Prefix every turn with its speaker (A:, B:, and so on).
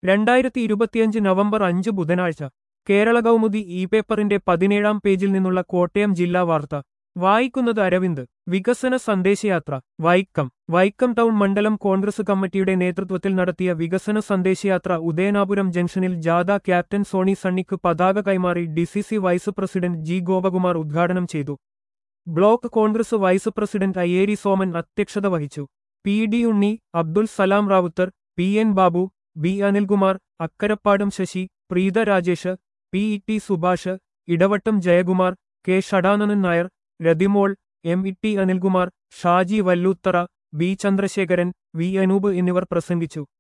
A: രണ്ടായിരത്തി ഇരുപത്തിയഞ്ച് നവംബർ അഞ്ച് ബുധനാഴ്ച കേരള കൗമുദി ഇ പേപ്പറിന്റെ പതിനേഴാം പേജിൽ നിന്നുള്ള കോട്ടയം ജില്ലാ വാർത്ത വായിക്കുന്നത് അരവിന്ദ് വികസന സന്ദേശയാത്ര വൈക്കം വൈക്കം ടൗൺ മണ്ഡലം കോൺഗ്രസ് കമ്മിറ്റിയുടെ നേതൃത്വത്തിൽ നടത്തിയ വികസന സന്ദേശയാത്ര ഉദയനാപുരം ജംഗ്ഷനിൽ ജാഥ ക്യാപ്റ്റൻ സോണി സണ്ണിക്ക് പതാക കൈമാറി DCC vice president G Gopakumar ഉദ്ഘാടനം ചെയ്തു block Congress vice president Ayyeri Soman അധ്യക്ഷത വഹിച്ചു P D Unni Abdul Salam Ravuthar P N Babu B Anilkumar Akkarappadam Sasi Preetha Rajesh P E T Subhash Edavattom Jayakumar K Shadanandan Nair Rathimol M E T Anilkumar Shaji Vallootharra B Chandrasekharan V Anoop എന്നിവർ പ്രസംഗിച്ചു